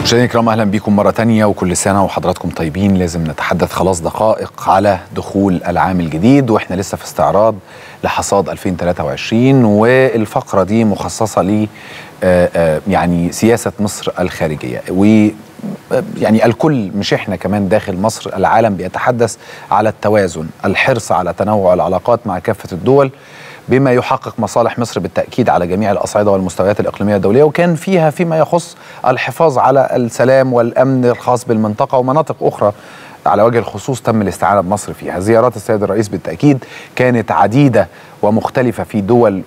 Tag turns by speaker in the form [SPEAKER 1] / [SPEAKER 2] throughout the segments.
[SPEAKER 1] مشاهدينا الكرام اهلا بكم مره تانية وكل سنه وحضراتكم طيبين لازم نتحدث خلاص دقائق على دخول العام الجديد واحنا لسه في استعراض لحصاد 2023 والفقره دي مخصصه ل يعني سياسه مصر الخارجيه و يعني الكل مش احنا كمان داخل مصر العالم بيتحدث على التوازن الحرص على تنوع العلاقات مع كافه الدول بما يحقق مصالح مصر بالتأكيد على جميع الأصعدة والمستويات الإقليمية الدولية وكان فيها فيما يخص الحفاظ على السلام والأمن الخاص بالمنطقة ومناطق أخرى على وجه الخصوص تم الاستعانة بمصر فيها زيارات السيد الرئيس بالتأكيد كانت عديدة ومختلفة في دول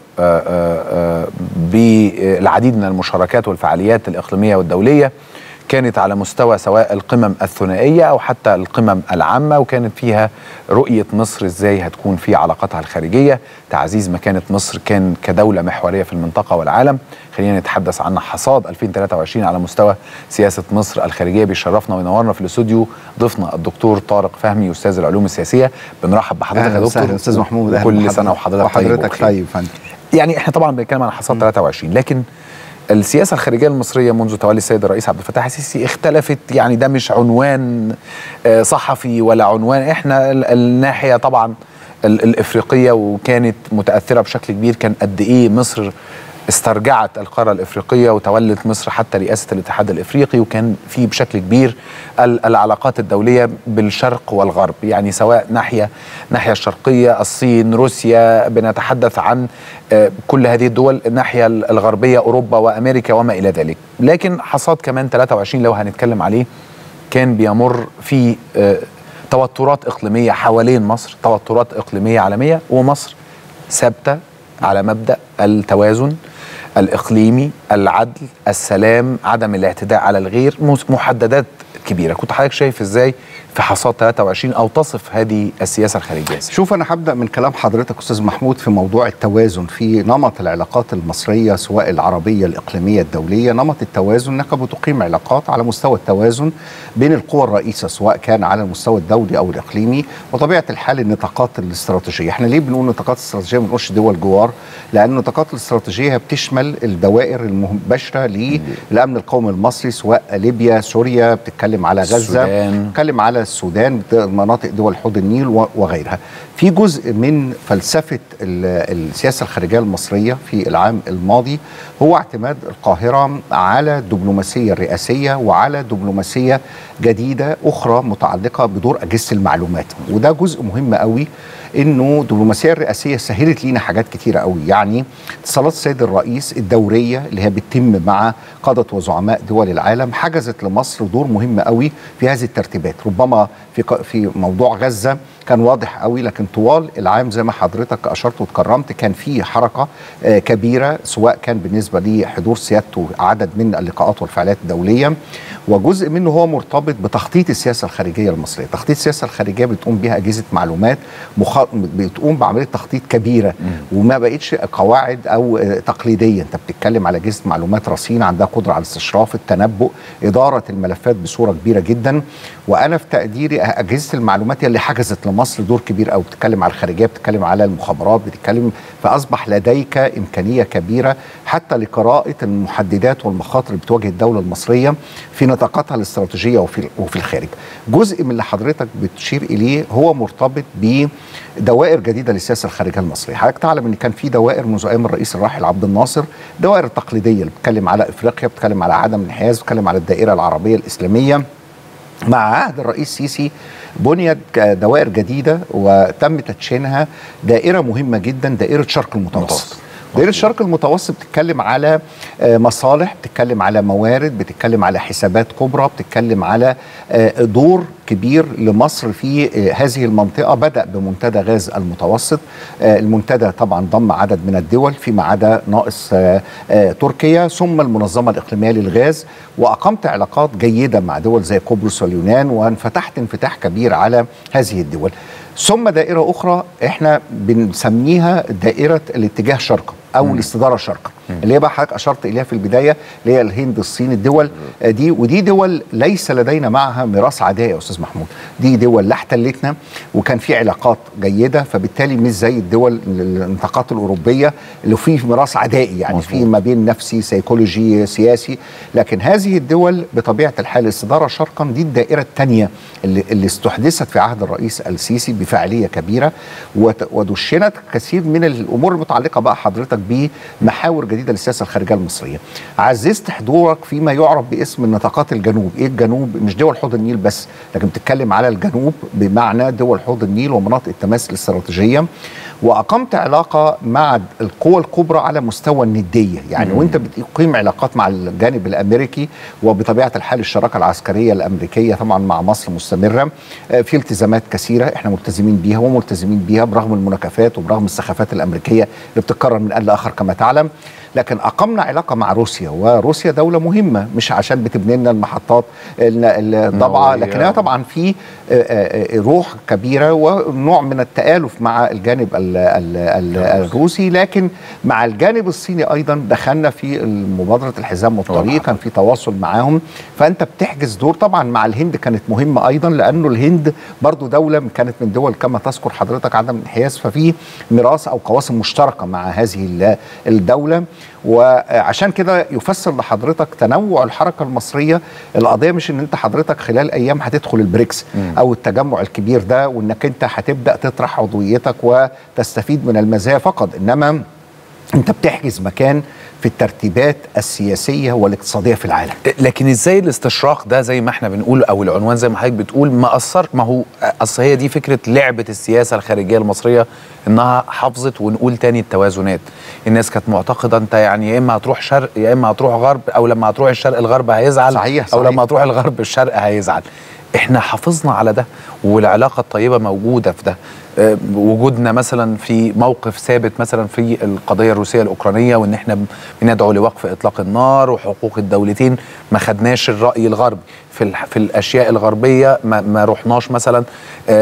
[SPEAKER 1] بالعديد من المشاركات والفعاليات الإقليمية والدولية كانت على مستوى سواء القمم الثنائية أو حتى القمم العامة وكانت فيها رؤية مصر إزاي هتكون في علاقاتها الخارجية تعزيز مكانة مصر كان كدولة محورية في المنطقة والعالم خلينا نتحدث عن حصاد 2023 على مستوى سياسة مصر الخارجية بيشرفنا وينورنا في الاستوديو ضيفنا الدكتور طارق فهمي أستاذ العلوم السياسية بنرحب بحضرتك يا دكتور
[SPEAKER 2] أستاذ محمود
[SPEAKER 1] كل سنة وحضرتك,
[SPEAKER 2] وحضرتك طيب طيب فندم
[SPEAKER 1] يعني احنا طبعا بنتكلم عن حصاد 23 لكن السياسه الخارجيه المصريه منذ تولي السيد الرئيس عبد الفتاح السيسي اختلفت يعني ده مش عنوان صحفي ولا عنوان احنا الناحيه طبعا الافريقيه وكانت متاثره بشكل كبير كان قد ايه مصر استرجعت القاره الافريقيه وتولت مصر حتى رئاسه الاتحاد الافريقي وكان في بشكل كبير العلاقات الدوليه بالشرق والغرب يعني سواء ناحيه ناحيه الشرقيه الصين روسيا بنتحدث عن كل هذه الدول الناحيه الغربيه اوروبا وامريكا وما الى ذلك لكن حصاد كمان 23 لو هنتكلم عليه كان بيمر في توترات اقليميه حوالين مصر توترات اقليميه عالميه ومصر ثابته على مبدا التوازن الاقليمي العدل السلام عدم الاعتداء على الغير محددات كبيره كنت حضرتك شايف ازاي في حصاد 23 او تصف هذه السياسه الخارجيه
[SPEAKER 2] شوف انا هبدا من كلام حضرتك استاذ محمود في موضوع التوازن في نمط العلاقات المصريه سواء العربيه الاقليميه الدوليه نمط التوازن انك بتقيم علاقات على مستوى التوازن بين القوى الرئيسه سواء كان على المستوى الدولي او الاقليمي وطبيعه الحال النطاقات الاستراتيجيه احنا ليه بنقول نطاقات استراتيجيه ما بنقولش دول جوار لان النطاقات الاستراتيجيه بتشمل الدوائر المباشره للامن القومي المصري سواء ليبيا سوريا بتتكلم على غزه بتتكلم على السودان مناطق دول حوض النيل وغيرها في جزء من فلسفة السياسة الخارجية المصرية في العام الماضي هو اعتماد القاهرة على الدبلوماسية الرئاسية وعلى دبلوماسية جديدة أخرى متعلقة بدور أجهزة المعلومات وده جزء مهم قوي انه الدبلوماسيه الرئاسيه سهلت لينا حاجات كتيره قوي يعني اتصالات السيد الرئيس الدوريه اللي هي بتتم مع قاده وزعماء دول العالم حجزت لمصر دور مهم قوي في هذه الترتيبات ربما في في موضوع غزه كان واضح قوي لكن طوال العام زي ما حضرتك اشرت وتكرمت كان في حركه آه كبيره سواء كان بالنسبه لحضور سيادته عدد من اللقاءات والفعاليات الدوليه وجزء منه هو مرتبط بتخطيط السياسه الخارجيه المصريه، تخطيط السياسه الخارجيه بتقوم بها اجهزه معلومات مخ... بتقوم بعمليه تخطيط كبيره وما بقتش قواعد او تقليديه، انت بتتكلم على اجهزه معلومات رصينه عندها قدره على الاستشراف، التنبؤ، اداره الملفات بصوره كبيره جدا، وانا في تقديري اجهزه المعلومات هي اللي حجزت لمصر دور كبير قوي، بتتكلم على الخارجيه، بتتكلم على المخابرات، بتتكلم فاصبح لديك امكانيه كبيره حتى لقراءه المحددات والمخاطر اللي بتواجه الدوله المصريه في نطاقاتها الاستراتيجيه وفي وفي الخارج. جزء من اللي حضرتك بتشير اليه هو مرتبط بدوائر جديده للسياسه الخارجيه المصريه، حضرتك تعلم ان كان في دوائر منذ ايام الرئيس الراحل عبد الناصر، دوائر التقليديه اللي بتتكلم على افريقيا، بتتكلم على عدم الانحياز، بتتكلم على الدائره العربيه الاسلاميه. مع عهد الرئيس السيسي بنيت دوائر جديده وتم تدشينها دائره مهمه جدا دائره شرق المتوسط. دائرة الشرق المتوسط بتتكلم على مصالح بتتكلم على موارد بتتكلم على حسابات كبرى بتتكلم على دور كبير لمصر في هذه المنطقة بدأ بمنتدى غاز المتوسط المنتدى طبعا ضم عدد من الدول فيما عدا ناقص تركيا ثم المنظمة الإقليمية للغاز وأقمت علاقات جيدة مع دول زي قبرص واليونان وانفتحت انفتاح كبير على هذه الدول ثم دائرة أخرى احنا بنسميها دائرة الاتجاه شرقا أو م. الاستدارة شرقا اللي هي بقى حضرتك اشرت اليها في البدايه اللي هي الهند الصين الدول آه، دي ودي دول ليس لدينا معها ميراث عدائي يا استاذ محمود دي دول لا احتلتنا وكان في علاقات جيده فبالتالي مش زي الدول الانتقاط الاوروبيه اللي فيه ميراث عدائي يعني
[SPEAKER 1] مظبوط.
[SPEAKER 2] في ما بين نفسي سيكولوجي سياسي لكن هذه الدول بطبيعه الحال استداره شرقا دي الدائره الثانيه اللي, اللي استحدثت في عهد الرئيس السيسي بفاعليه كبيره وت- ودشنت كثير من الامور المتعلقه بقى حضرتك بمحاور جديده للسياسه الخارجيه المصريه. عززت حضورك فيما يعرف باسم نطاقات الجنوب، ايه الجنوب؟ مش دول حوض النيل بس، لكن بتتكلم على الجنوب بمعنى دول حوض النيل ومناطق التماس الاستراتيجيه. واقمت علاقه مع القوى الكبرى على مستوى النديه يعني وانت بتقيم علاقات مع الجانب الامريكي وبطبيعه الحال الشراكه العسكريه الامريكيه طبعا مع مصر مستمره آه، في التزامات كثيره احنا ملتزمين بيها وملتزمين بيها برغم المناكفات وبرغم السخافات الامريكيه اللي بتتكرر من ان لاخر كما تعلم لكن اقمنا علاقه مع روسيا وروسيا دوله مهمه مش عشان بتبني لنا المحطات ال- الضبعه
[SPEAKER 1] نووية.
[SPEAKER 2] لكنها طبعا في آه، آه، آه، روح كبيره ونوع من التآلف مع الجانب ال ال ال الروسي لكن مع الجانب الصيني ايضا دخلنا في مبادره الحزام والطريق كان في تواصل معاهم فانت بتحجز دور طبعا مع الهند كانت مهمه ايضا لانه الهند برضو دوله كانت من دول كما تذكر حضرتك عدم الانحياز ففي ميراث او قواسم مشتركه مع هذه ال- الدوله وعشان كده يفسر لحضرتك تنوع الحركه المصريه القضيه مش ان انت حضرتك خلال ايام هتدخل البريكس او التجمع الكبير ده وانك انت هتبدا تطرح عضويتك وتستفيد من المزايا فقط انما انت بتحجز مكان في الترتيبات السياسيه والاقتصاديه في العالم
[SPEAKER 1] لكن ازاي الاستشراق ده زي ما احنا بنقول او العنوان زي ما حضرتك بتقول ما اثر ما هو اصل هي دي فكره لعبه السياسه الخارجيه المصريه انها حافظت ونقول تاني التوازنات الناس كانت معتقده انت يعني يا اما هتروح شرق يا اما هتروح غرب او لما هتروح الشرق الغرب هيزعل
[SPEAKER 2] صحيح،
[SPEAKER 1] او
[SPEAKER 2] صحيح.
[SPEAKER 1] لما هتروح الغرب الشرق هيزعل احنا حافظنا على ده والعلاقه الطيبه موجوده في ده آه، وجودنا مثلا في موقف ثابت مثلا في القضيه الروسيه الاوكرانيه وان احنا بندعو لوقف اطلاق النار وحقوق الدولتين ما خدناش الراي الغربي في الح- في الاشياء الغربيه ما, ما رحناش مثلا آه،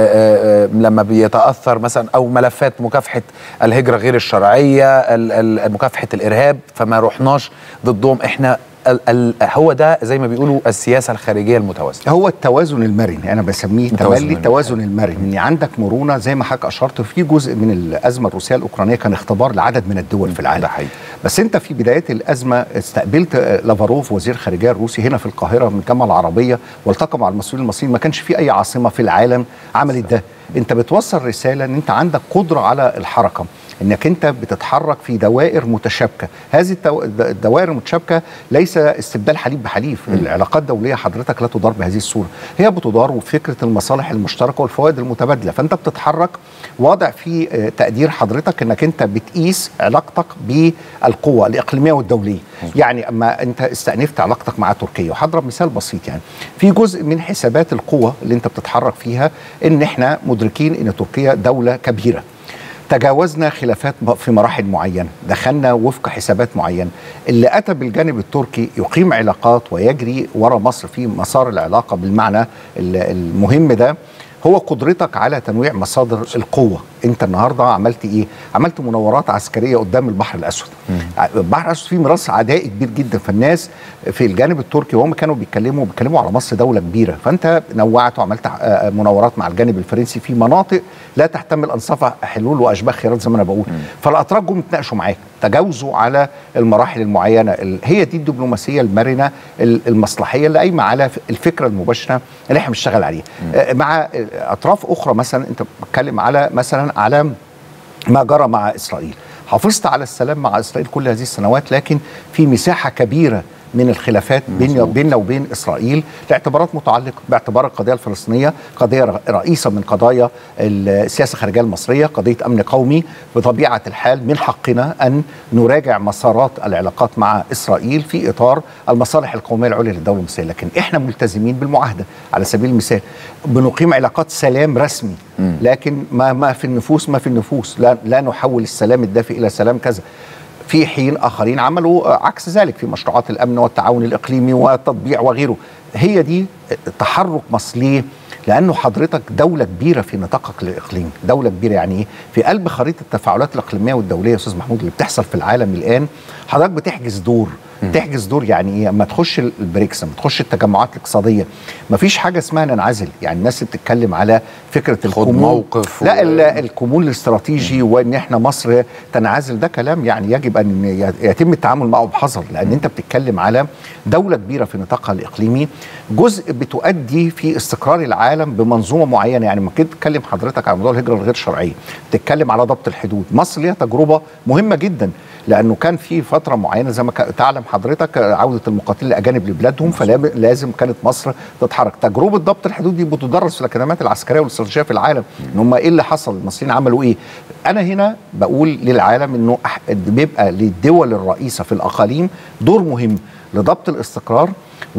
[SPEAKER 1] آه، آه، لما بيتاثر مثلا او ملفات مكافحه الهجره غير الشرعيه ال- ال- مكافحه الارهاب فما رحناش ضدهم احنا ال ال هو ده زي ما بيقولوا السياسه الخارجيه المتوازنه
[SPEAKER 2] هو التوازن المرن انا بسميه
[SPEAKER 1] التوازن
[SPEAKER 2] تملي
[SPEAKER 1] المرن.
[SPEAKER 2] التوازن المرن ان عندك مرونه زي ما حضرتك اشرت في جزء من الازمه الروسيه الاوكرانيه كان اختبار لعدد من الدول في العالم
[SPEAKER 1] ده حقيقي.
[SPEAKER 2] بس انت في بدايه الازمه استقبلت آه، لافاروف وزير الخارجيه الروسي هنا في القاهره من الجامعه العربيه والتقى مع المسؤولين المصريين ما كانش في اي عاصمه في العالم عملت ده انت بتوصل رساله ان انت عندك قدره على الحركه انك انت بتتحرك في دوائر متشابكه هذه التو- الدوائر المتشابكه ليس استبدال حليب بحليب العلاقات الدوليه حضرتك لا تدار بهذه الصوره هي بتدار وفكره المصالح المشتركه والفوائد المتبادله فانت بتتحرك واضع في آه، تقدير حضرتك انك انت بتقيس علاقتك بالقوى الاقليميه والدوليه يعني اما انت استأنفت علاقتك مع تركيا وهضرب مثال بسيط يعني في جزء من حسابات القوى اللي انت بتتحرك فيها ان احنا مدركين ان تركيا دوله كبيره تجاوزنا خلافات م- في مراحل معينه دخلنا وفق حسابات معينه اللي اتى بالجانب التركي يقيم علاقات ويجري ورا مصر في مسار العلاقه بالمعنى ال- المهم ده هو قدرتك على تنويع مصادر القوه انت النهارده عملت ايه عملت مناورات عسكريه قدام البحر الاسود البحر الاسود فيه ميراث عدائي كبير جدا فالناس في الجانب التركي وهم كانوا بيتكلموا بيتكلموا على مصر دوله كبيره فانت نوعت وعملت آه، مناورات مع الجانب الفرنسي في مناطق لا تحتمل انصاف حلول واشباه خيارات زي ما انا بقول فالاتراك جم يتناقشوا معاك تجاوزوا على المراحل المعينه ال- هي دي الدبلوماسيه المرنه ال- المصلحيه اللي قايمه على ف- الفكره المباشره اللي احنا بنشتغل عليها آه، مع آه، اطراف اخرى مثلا انت بتتكلم على مثلا على ما جرى مع اسرائيل حافظت على السلام مع اسرائيل كل هذه السنوات لكن في مساحه كبيره من الخلافات بين بيننا وبين اسرائيل لاعتبارات متعلقه باعتبار القضيه الفلسطينيه قضيه ر- رئيسه من قضايا السياسه الخارجيه المصريه قضيه امن قومي بطبيعه الحال من حقنا ان نراجع مسارات العلاقات مع اسرائيل في اطار المصالح القوميه العليا للدوله المصريه لكن احنا ملتزمين بالمعاهده على سبيل المثال بنقيم علاقات سلام رسمي لكن ما ما في النفوس ما في النفوس لا لا نحول السلام الدافئ الى سلام كذا في حين اخرين عملوا آه، عكس ذلك في مشروعات الامن والتعاون الاقليمي والتطبيع وغيره هي دي تحرك مصر ليه لانه حضرتك دوله كبيره في نطاقك الاقليمي دوله كبيره يعني ايه في قلب خريطه التفاعلات الاقليميه والدوليه يا استاذ محمود اللي بتحصل في العالم الان حضرتك بتحجز دور تحجز دور يعني ايه اما تخش البريكس اما تخش التجمعات الاقتصاديه مفيش حاجه اسمها ننعزل يعني الناس اللي بتتكلم على فكره الكمون
[SPEAKER 1] موقف
[SPEAKER 2] لا
[SPEAKER 1] و-
[SPEAKER 2] ال- الكمون الاستراتيجي وان احنا مصر تنعزل ده كلام يعني يجب ان يتم التعامل معه بحذر لان انت بتتكلم على دوله كبيره في نطاقها الاقليمي جزء بتؤدي في استقرار العالم بمنظومه معينه يعني ما كنت تتكلم حضرتك على موضوع الهجره الغير شرعيه بتتكلم على ضبط الحدود مصر ليها تجربه مهمه جدا لانه كان في فتره معينه زي ما كا- تعلم حضرتك عوده المقاتلين الاجانب لبلادهم فلازم كانت مصر تتحرك تجربه ضبط الحدود دي بتدرس في الاكاديميات العسكريه والاستراتيجيه في العالم ان هم ايه اللي حصل المصريين عملوا ايه انا هنا بقول للعالم انه أح- بيبقى للدول الرئيسه في الاقاليم دور مهم لضبط الاستقرار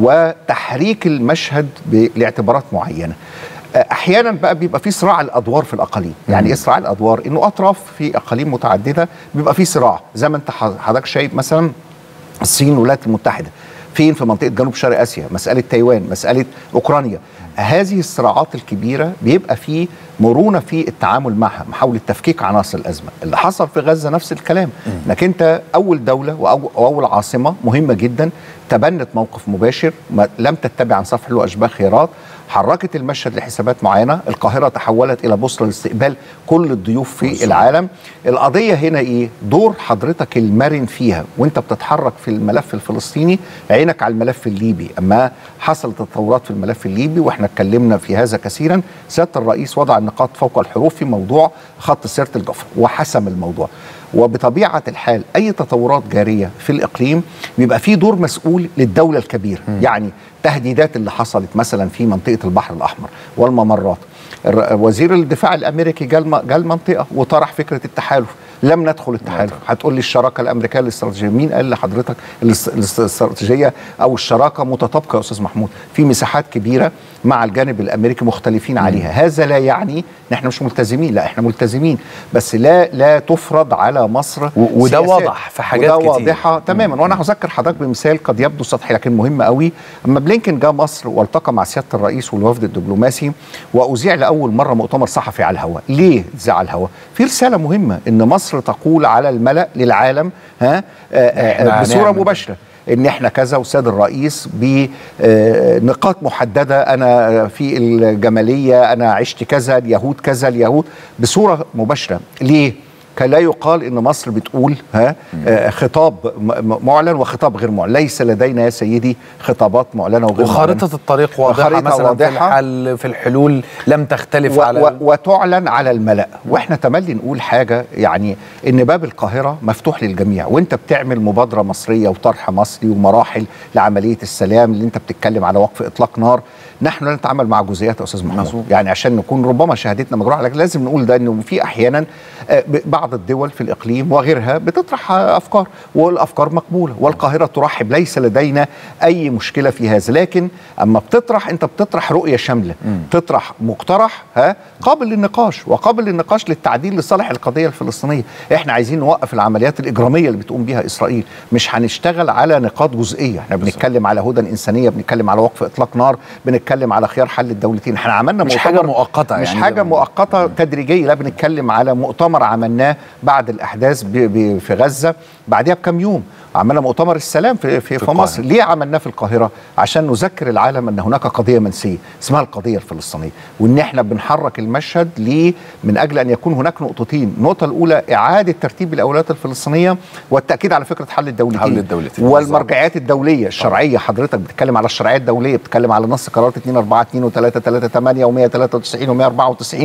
[SPEAKER 2] وتحريك المشهد ب- لاعتبارات معينه احيانا بقى بيبقى في صراع الادوار في الاقاليم يعني ايه صراع الادوار انه اطراف في اقاليم متعدده بيبقى في صراع زي ما انت ح- حضرتك شايف مثلا الصين والولايات المتحده فين في منطقه جنوب شرق اسيا مساله تايوان مساله اوكرانيا هذه الصراعات الكبيره بيبقى في مرونه في التعامل معها محاوله تفكيك عناصر الازمه اللي حصل في غزه نفس الكلام انك انت اول دوله وأو- واول عاصمه مهمه جدا تبنت موقف مباشر ما لم تتبع عن صفح له اشباه خيارات حركت المشهد لحسابات معينه القاهره تحولت الى بوصله لاستقبال كل الضيوف في العالم القضيه هنا ايه دور حضرتك المرن فيها وانت بتتحرك في الملف الفلسطيني عينك على الملف الليبي اما حصلت تطورات في الملف الليبي واحنا اتكلمنا في هذا كثيرا سياده الرئيس وضع النقاط فوق الحروف في موضوع خط سيره الجفر وحسم الموضوع وبطبيعه الحال اي تطورات جاريه في الاقليم بيبقى في دور مسؤول للدوله الكبيره يعني تهديدات اللي حصلت مثلا في منطقه البحر الاحمر والممرات الر- وزير الدفاع الامريكي جاء الم- جاء المنطقه وطرح فكره التحالف لم ندخل التحالف هتقول لي الشراكه الامريكيه الاستراتيجيه مين قال لحضرتك الاس- الاس- الاستراتيجيه او الشراكه متطابقه يا استاذ محمود في مساحات كبيره مع الجانب الامريكي مختلفين عليها هذا لا يعني ان احنا مش ملتزمين لا احنا ملتزمين بس لا لا تفرض على مصر
[SPEAKER 1] و- وده
[SPEAKER 2] سياسات.
[SPEAKER 1] واضح في حاجات
[SPEAKER 2] وده
[SPEAKER 1] كتير.
[SPEAKER 2] واضحه تماما وانا هذكر حضرتك بمثال قد يبدو سطحي لكن مهم قوي اما بلينكن جاء مصر والتقى مع سياده الرئيس والوفد الدبلوماسي واذيع لاول مره مؤتمر صحفي على الهواء ليه ذاع على الهواء في رساله مهمه ان مصر تقول على الملا للعالم ها آه، آه،
[SPEAKER 1] إحنا
[SPEAKER 2] بصوره
[SPEAKER 1] هنعمل.
[SPEAKER 2] مباشره ان احنا كذا وساد الرئيس بنقاط محدده انا في الجماليه انا عشت كذا اليهود كذا اليهود بصوره مباشره ليه كان لا يقال ان مصر بتقول ها آه، خطاب م- م- معلن وخطاب غير معلن ليس لدينا يا سيدي خطابات معلنه وغير معلنه
[SPEAKER 1] وخارطة الطريق واضحة
[SPEAKER 2] خريطة
[SPEAKER 1] مثلا
[SPEAKER 2] واضحة.
[SPEAKER 1] في الحل في الحلول لم تختلف
[SPEAKER 2] و
[SPEAKER 1] على
[SPEAKER 2] و وتعلن على الملأ واحنا تملي نقول حاجة يعني ان باب القاهرة مفتوح للجميع وانت بتعمل مبادرة مصرية وطرح مصري ومراحل لعملية السلام اللي انت بتتكلم على وقف اطلاق نار نحن لا نتعامل مع جزئيات يا استاذ محمود
[SPEAKER 1] مظبوط.
[SPEAKER 2] يعني عشان نكون ربما شهادتنا مجروحه لكن لازم نقول ده انه في احيانا آه، ب- بعض الدول في الاقليم وغيرها بتطرح آه، افكار والافكار مقبوله والقاهره ترحب ليس لدينا اي مشكله في هذا لكن اما بتطرح انت بتطرح رؤيه شامله تطرح مقترح ها قابل للنقاش وقابل للنقاش للتعديل لصالح القضيه الفلسطينيه احنا عايزين نوقف العمليات الاجراميه اللي بتقوم بها اسرائيل مش هنشتغل على نقاط جزئيه احنا بنتكلم على هدى انسانيه بنتكلم على وقف اطلاق نار بنتكلم على خيار حل الدولتين احنا عملنا
[SPEAKER 1] مش
[SPEAKER 2] مؤتمر-
[SPEAKER 1] حاجة مؤقتة
[SPEAKER 2] مش
[SPEAKER 1] يعني
[SPEAKER 2] حاجه
[SPEAKER 1] زي ما-
[SPEAKER 2] مؤقته تدريجيه لا بنتكلم على مؤتمر عملناه بعد الاحداث ب- ب- في غزه بعدها بكم يوم عملنا مؤتمر السلام في في, في
[SPEAKER 1] القاهرة.
[SPEAKER 2] مصر ليه عملناه في القاهره عشان نذكر العالم ان هناك قضيه منسيه اسمها القضيه الفلسطينيه وان احنا بنحرك المشهد ليه من اجل ان يكون هناك نقطتين النقطه الاولى اعاده ترتيب الاولويات الفلسطينيه والتاكيد على فكره حل الدولتين
[SPEAKER 1] حل الدولتين.
[SPEAKER 2] والمرجعيات الدوليه الشرعيه حضرتك بتتكلم على الشرعيه الدوليه بتتكلم على نص قرارات 2 4 2 و3 3 8 و193 و194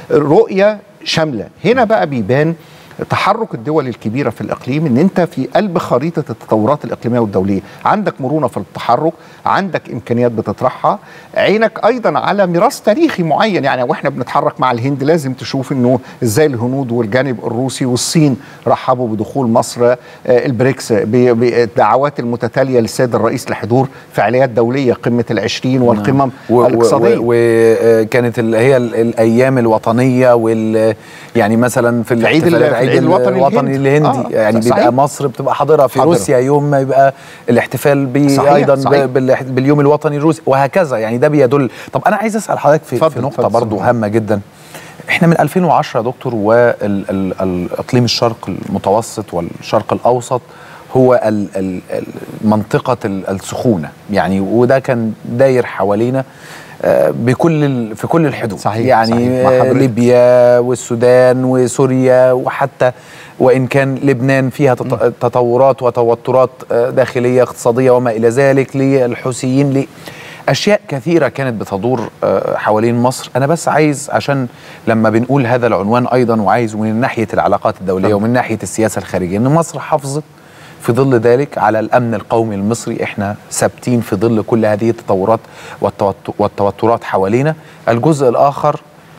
[SPEAKER 2] رؤيه شامله هنا بقى بيبان تحرك الدول الكبيره في الاقليم ان انت في قلب خريطه التطورات الاقليميه والدوليه عندك مرونه في التحرك عندك امكانيات بتطرحها عينك ايضا على ميراث تاريخي معين يعني واحنا بنتحرك مع الهند لازم تشوف انه ازاي الهنود والجانب الروسي والصين رحبوا بدخول مصر آه، البريكس ب- بالدعوات المتتاليه للسيد الرئيس لحضور فعاليات دوليه قمه العشرين والقمم الاقتصاديه
[SPEAKER 1] وكانت اللي هي ال- الايام الوطنيه وال يعني مثلا في
[SPEAKER 2] في عيد ال-
[SPEAKER 1] الاحتفالات العيد
[SPEAKER 2] الوطني
[SPEAKER 1] الوطني
[SPEAKER 2] الهندي.
[SPEAKER 1] الهندي
[SPEAKER 2] آه،
[SPEAKER 1] يعني
[SPEAKER 2] صحيح.
[SPEAKER 1] بيبقى مصر بتبقى حاضره في
[SPEAKER 2] حاضرة.
[SPEAKER 1] روسيا يوم ما يبقى الاحتفال بي
[SPEAKER 2] صحيح،
[SPEAKER 1] ايضا
[SPEAKER 2] صحيح.
[SPEAKER 1] ب- بال- باليوم الوطني الروسي وهكذا يعني ده بيدل طب انا عايز اسال حضرتك في,
[SPEAKER 2] اتفضل،
[SPEAKER 1] في نقطه
[SPEAKER 2] اتفضل،
[SPEAKER 1] برضو
[SPEAKER 2] سامحني.
[SPEAKER 1] هامه جدا احنا من 2010 يا دكتور والاقليم الشرق المتوسط والشرق الاوسط هو ال- ال- ال- منطقه ال- السخونه يعني وده كان داير حوالينا آه، بكل ال- في كل الحدود
[SPEAKER 2] صحيح،
[SPEAKER 1] يعني
[SPEAKER 2] صحيح، مع
[SPEAKER 1] آه،
[SPEAKER 2] حضرتك.
[SPEAKER 1] ليبيا والسودان وسوريا وحتى وان كان لبنان فيها تط- تطورات وتوترات آه، داخليه اقتصاديه وما الى ذلك للحوثيين ل اشياء كثيره كانت بتدور آه، حوالين مصر انا بس عايز عشان لما بنقول هذا العنوان ايضا وعايز من ناحيه العلاقات الدوليه ومن ناحيه السياسه الخارجيه ان مصر حافظت في ظل ذلك على الامن القومي المصري احنا ثابتين في ظل كل هذه التطورات والتوت- والتوترات حوالينا الجزء الاخر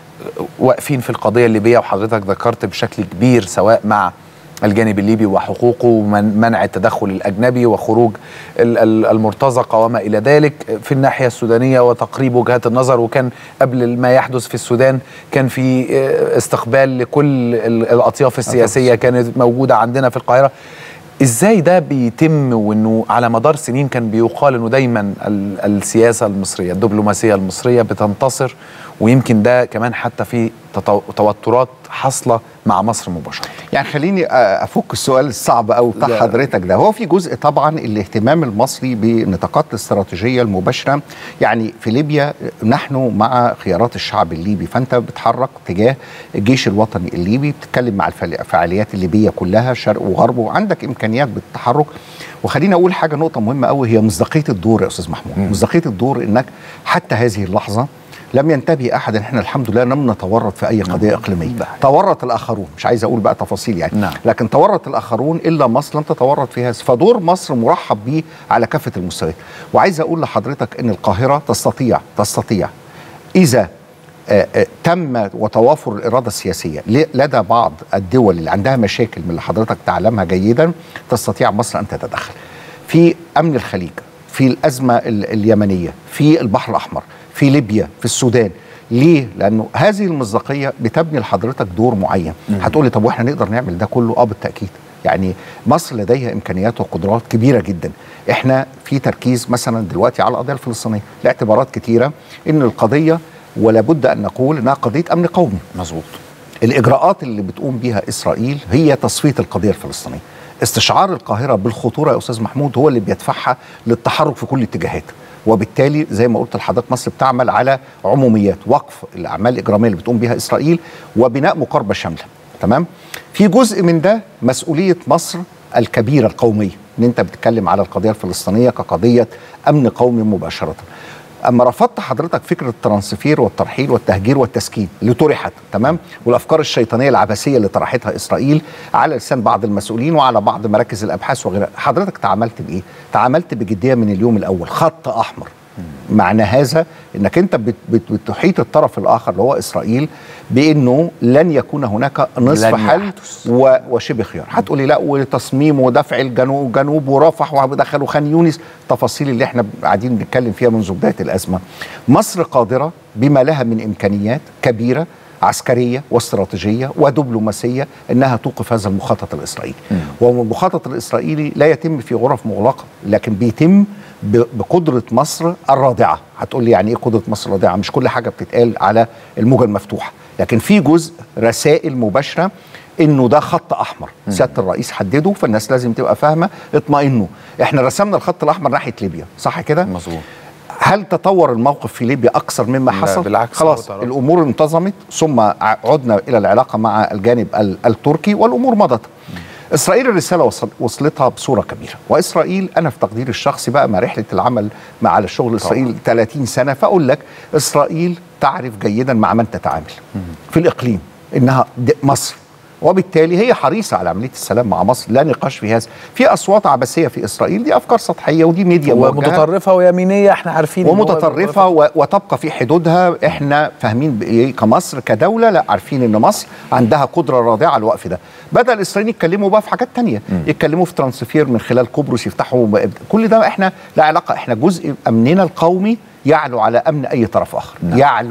[SPEAKER 1] واقفين في القضيه الليبيه وحضرتك ذكرت بشكل كبير سواء مع الجانب الليبي وحقوقه ومنع التدخل الاجنبي وخروج ال- ال- المرتزقه وما الى ذلك في الناحيه السودانيه وتقريب وجهات النظر وكان قبل ما يحدث في السودان كان في آه، استقبال لكل ال- الاطياف السياسيه كانت موجوده عندنا في القاهره ازاي ده بيتم وانه على مدار سنين كان بيقال انه دايما ال- السياسه المصريه الدبلوماسيه المصريه بتنتصر ويمكن ده كمان حتى في تطو- توترات حاصله مع مصر مباشره
[SPEAKER 2] يعني خليني آه، افك السؤال الصعب قوي بتاع
[SPEAKER 1] لا.
[SPEAKER 2] حضرتك ده هو في جزء طبعا الاهتمام المصري بالنطاقات الاستراتيجيه المباشره يعني في ليبيا نحن مع خيارات الشعب الليبي فانت بتحرك تجاه الجيش الوطني الليبي بتتكلم مع الفعال- الفعاليات الليبيه كلها شرق وغرب وعندك امكانيات بالتحرك وخليني اقول حاجه نقطه مهمه قوي هي مصداقيه الدور يا استاذ محمود مصداقيه الدور انك حتى هذه اللحظه لم ينتبه احد ان احنا الحمد لله لم نتورط في اي قضيه اقليميه
[SPEAKER 1] ده حقيقي.
[SPEAKER 2] تورط الاخرون مش عايز اقول بقى تفاصيل يعني
[SPEAKER 1] نعم.
[SPEAKER 2] لكن تورط الاخرون الا مصر لم تتورط في هذا فدور مصر مرحب به على كافه المستويات وعايز اقول لحضرتك ان القاهره تستطيع تستطيع اذا آه، آه، تم وتوافر الاراده السياسيه ل- لدى بعض الدول اللي عندها مشاكل من اللي حضرتك تعلمها جيدا تستطيع مصر ان تتدخل في امن الخليج في الازمه ال- اليمنيه في البحر الاحمر في ليبيا في السودان ليه؟ لانه هذه المصداقيه بتبني لحضرتك دور معين هتقولي طب واحنا نقدر نعمل ده كله اه بالتاكيد يعني مصر لديها امكانيات وقدرات كبيره جدا احنا في تركيز مثلا دلوقتي على القضيه الفلسطينيه لاعتبارات كتيره ان القضيه ولا بد ان نقول انها قضيه امن قومي
[SPEAKER 1] مظبوط
[SPEAKER 2] الاجراءات اللي بتقوم بيها اسرائيل هي تصفيه القضيه الفلسطينيه استشعار القاهره بالخطوره يا استاذ محمود هو اللي بيدفعها للتحرك في كل الاتجاهات وبالتالي زي ما قلت لحضرتك مصر بتعمل على عموميات وقف الاعمال الاجراميه اللي بتقوم بيها اسرائيل وبناء مقاربه شامله تمام في جزء من ده مسؤوليه مصر الكبيره القوميه ان انت بتتكلم على القضيه الفلسطينيه كقضيه امن قومي مباشره اما رفضت حضرتك فكره الترانسفير والترحيل والتهجير والتسكين اللي طرحت تمام والافكار الشيطانيه العبثيه اللي طرحتها اسرائيل على لسان بعض المسؤولين وعلى بعض مراكز الابحاث وغيرها حضرتك تعاملت بايه تعاملت بجديه من اليوم الاول خط احمر معنى هذا انك انت بت- بت- بتحيط الطرف الاخر اللي هو اسرائيل بانه لن يكون هناك نصف
[SPEAKER 1] لن
[SPEAKER 2] حل
[SPEAKER 1] يحدث.
[SPEAKER 2] و- وشبه خيار هتقولي لا وتصميم ودفع الجنوب جنوب ورفح ودخلوا خان يونس تفاصيل اللي احنا قاعدين بنتكلم فيها منذ بدايه الازمه مصر قادره بما لها من امكانيات كبيره عسكرية واستراتيجية ودبلوماسية انها توقف هذا المخطط الاسرائيلي والمخطط الاسرائيلي لا يتم في غرف مغلقة لكن بيتم ب- بقدرة مصر الرادعة هتقول لي يعني ايه قدرة مصر الرادعة مش كل حاجة بتتقال على الموجة المفتوحة لكن في جزء رسائل مباشرة انه ده خط احمر سياده الرئيس حدده فالناس لازم تبقى فاهمه اطمئنوا احنا رسمنا الخط الاحمر ناحيه ليبيا صح كده
[SPEAKER 1] مظبوط
[SPEAKER 2] هل تطور الموقف في ليبيا اكثر مما
[SPEAKER 1] لا،
[SPEAKER 2] حصل
[SPEAKER 1] بالعكس،
[SPEAKER 2] خلاص
[SPEAKER 1] هو ترى-
[SPEAKER 2] الامور انتظمت ثم ع- عدنا الى العلاقه مع الجانب ال- التركي والامور مضت اسرائيل الرساله وصل وصلتها بصوره كبيره واسرائيل انا في تقديري الشخصي بقى مع رحله العمل مع على الشغل اسرائيل 30 سنه فاقول لك اسرائيل تعرف جيدا مع من تتعامل في الاقليم انها د- مصر وبالتالي هي حريصه على عمليه السلام مع مصر لا نقاش في هذا في اصوات عبثيه في اسرائيل دي افكار سطحيه ودي ميديا موجهة.
[SPEAKER 1] ومتطرفه ويمينيه احنا عارفين إن هو
[SPEAKER 2] ومتطرفه و- وتبقى في حدودها احنا فاهمين بايه كمصر كدوله لا عارفين ان مصر عندها قدره رادعه على الوقف ده بدا الاسرائيليين يتكلموا بقى في حاجات تانية يتكلموا في ترانسفير من خلال قبرص يفتحوا ب- كل ده احنا لا علاقه احنا جزء امننا القومي يعلو على امن اي طرف اخر نعم. يعلو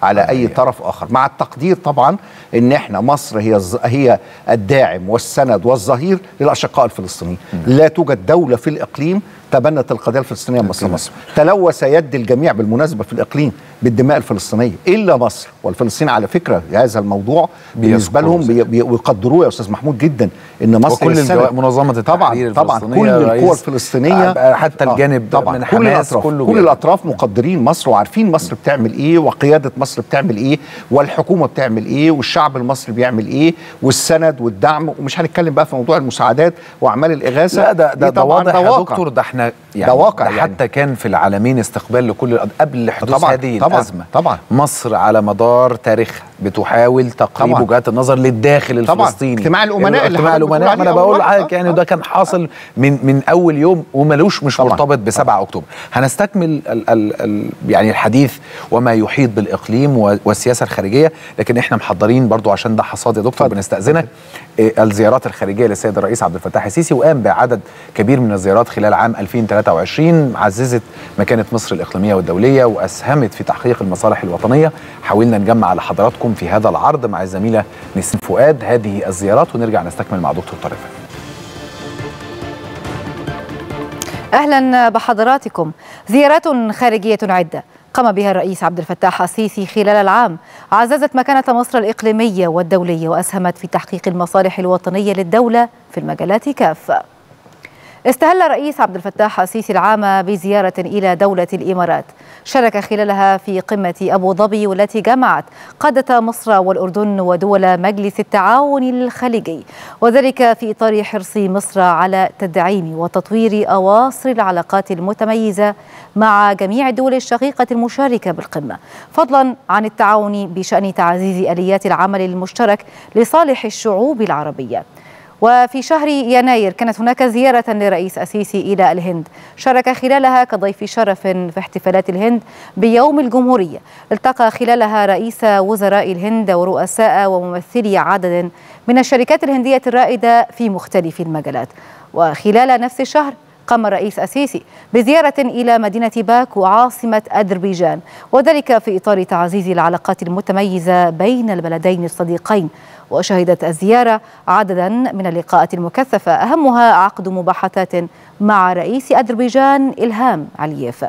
[SPEAKER 2] على اي طرف اخر مع التقدير طبعا ان احنا مصر هي هي الداعم والسند والظهير للاشقاء الفلسطينيين لا توجد دوله في الاقليم تبنت القضيه الفلسطينيه مثل مصر تلوث يد الجميع بالمناسبه في الاقليم بالدماء الفلسطينيه الا مصر والفلسطين على فكره هذا الموضوع بالنسبه لهم بيقدروه يا استاذ محمود جدا ان مصر
[SPEAKER 1] وكل منظمه التحرير
[SPEAKER 2] طبعا طبعا كل القوى الفلسطينيه
[SPEAKER 1] حتى الجانب
[SPEAKER 2] طبعا من كل الاطراف كله كل الاطراف مقدرين مصر وعارفين مصر بتعمل ايه وقياده مصر بتعمل ايه والحكومه بتعمل ايه والشعب المصري بيعمل ايه والسند والدعم ومش هنتكلم بقى في موضوع المساعدات واعمال الاغاثه
[SPEAKER 1] لا ده ده, ده واضح يا دكتور ده احنا يعني
[SPEAKER 2] ده واقع
[SPEAKER 1] يعني حتى كان في العالمين استقبال لكل قبل حدوث
[SPEAKER 2] طبعًا
[SPEAKER 1] هذه
[SPEAKER 2] طبعًا
[SPEAKER 1] الازمه
[SPEAKER 2] طبعا
[SPEAKER 1] مصر على مدار تاريخها بتحاول تقريب وجهات النظر للداخل
[SPEAKER 2] طبعا.
[SPEAKER 1] الفلسطيني
[SPEAKER 2] اجتماع الامناء اللي
[SPEAKER 1] اجتماع الامناء ما انا بقول لحضرتك يعني ده كان حاصل من من اول يوم وملوش مش
[SPEAKER 2] طبعًا.
[SPEAKER 1] مرتبط ب 7 اكتوبر هنستكمل ال ال ال يعني الحديث وما يحيط بالاقليم والسياسه الخارجيه لكن احنا محضرين برضو عشان ده حصاد يا دكتور بنستاذنك الزيارات الخارجيه للسيد الرئيس عبد الفتاح السيسي وقام بعدد كبير من الزيارات خلال عام 2023 عززت مكانه مصر الاقليميه والدوليه واسهمت في تحقيق المصالح الوطنيه حاولنا نجمع لحضراتكم في هذا العرض مع الزميله نسيم فؤاد هذه الزيارات ونرجع نستكمل مع دكتور طارق
[SPEAKER 3] اهلا بحضراتكم زيارات خارجيه عده قام بها الرئيس عبد الفتاح السيسي خلال العام عززت مكانة مصر الإقليمية والدولية وأسهمت في تحقيق المصالح الوطنية للدولة في المجالات كافة استهل الرئيس عبد الفتاح السيسي العام بزيارة إلى دولة الإمارات شارك خلالها في قمة أبو ظبي والتي جمعت قادة مصر والأردن ودول مجلس التعاون الخليجي وذلك في إطار حرص مصر على تدعيم وتطوير أواصر العلاقات المتميزة مع جميع الدول الشقيقة المشاركة بالقمة فضلا عن التعاون بشأن تعزيز آليات العمل المشترك لصالح الشعوب العربية وفي شهر يناير كانت هناك زيارة لرئيس السيسي إلى الهند شارك خلالها كضيف شرف في احتفالات الهند بيوم الجمهورية التقى خلالها رئيس وزراء الهند ورؤساء وممثلي عدد من الشركات الهندية الرائدة في مختلف المجالات وخلال نفس الشهر قام الرئيس السيسي بزيارة إلى مدينة باكو عاصمة أذربيجان وذلك في إطار تعزيز العلاقات المتميزة بين البلدين الصديقين وشهدت الزيارة عددا من اللقاءات المكثفة أهمها عقد مباحثات مع رئيس أذربيجان إلهام علييف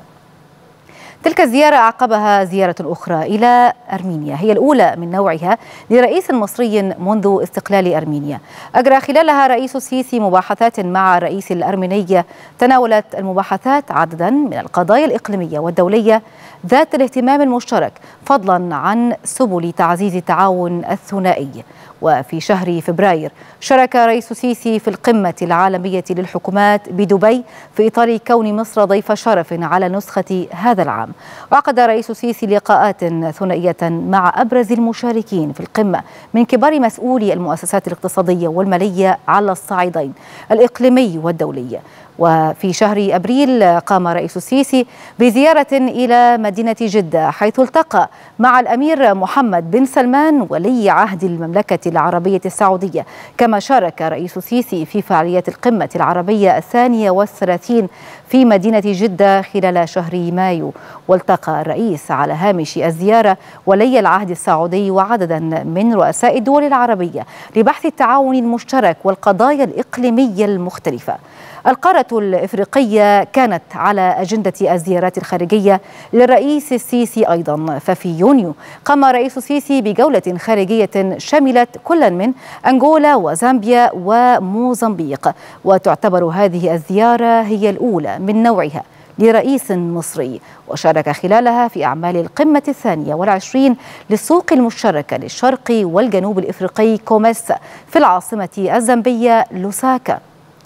[SPEAKER 3] تلك الزيارة أعقبها زيارة أخرى إلى أرمينيا هي الأولى من نوعها لرئيس مصري منذ استقلال أرمينيا أجرى خلالها رئيس السيسي مباحثات مع الرئيس الأرميني تناولت المباحثات عددا من القضايا الإقليمية والدولية ذات الاهتمام المشترك فضلا عن سبل تعزيز التعاون الثنائي وفي شهر فبراير شارك رئيس السيسي في القمة العالمية للحكومات بدبي في إطار كون مصر ضيف شرف على نسخة هذا العام وعقد رئيس السيسي لقاءات ثنائية مع أبرز المشاركين في القمة من كبار مسؤولي المؤسسات الاقتصادية والمالية على الصعيدين الإقليمي والدولي وفي شهر ابريل قام رئيس السيسي بزياره الى مدينه جده حيث التقى مع الامير محمد بن سلمان ولي عهد المملكه العربيه السعوديه كما شارك رئيس السيسي في فعاليات القمه العربيه الثانيه والثلاثين في مدينه جده خلال شهر مايو والتقى الرئيس على هامش الزياره ولي العهد السعودي وعددا من رؤساء الدول العربيه لبحث التعاون المشترك والقضايا الاقليميه المختلفه القارة الإفريقية كانت على أجندة الزيارات الخارجية للرئيس السيسي أيضا ففي يونيو قام رئيس السيسي بجولة خارجية شملت كل من أنغولا وزامبيا وموزمبيق وتعتبر هذه الزيارة هي الأولى من نوعها لرئيس مصري وشارك خلالها في أعمال القمة الثانية والعشرين للسوق المشتركة للشرق والجنوب الإفريقي كوميس في العاصمة الزامبية لوساكا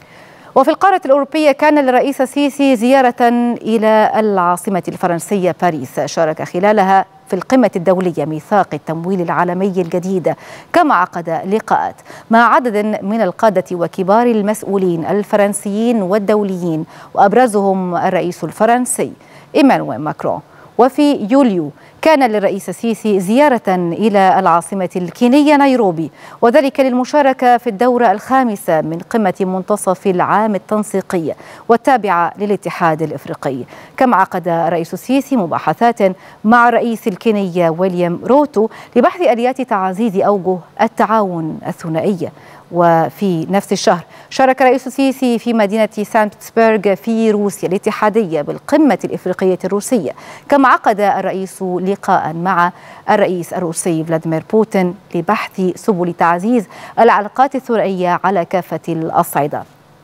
[SPEAKER 3] وفي القارة الأوروبية كان للرئيس السيسي زيارة إلى العاصمة الفرنسية باريس شارك خلالها في القمة الدولية ميثاق التمويل العالمي الجديد كما عقد لقاءات مع عدد من القادة وكبار المسؤولين الفرنسيين والدوليين وأبرزهم الرئيس الفرنسي إيمانويل ماكرون وفي يوليو كان للرئيس السيسي زيارة إلى العاصمة الكينية نيروبي وذلك للمشاركة في الدورة الخامسة من قمة منتصف العام التنسيقية والتابعة للاتحاد الإفريقي كما عقد الرئيس السيسي مباحثات مع رئيس الكينية ويليام روتو لبحث آليات تعزيز أوجه التعاون الثنائية وفي نفس الشهر شارك رئيس السيسي في مدينة سان بيتسبرغ في روسيا الاتحادية بالقمة الإفريقية الروسية كما عقد الرئيس لقاء مع الرئيس الروسي فلاديمير بوتين لبحث سبل تعزيز العلاقات الثنائية على كافة الأصعدة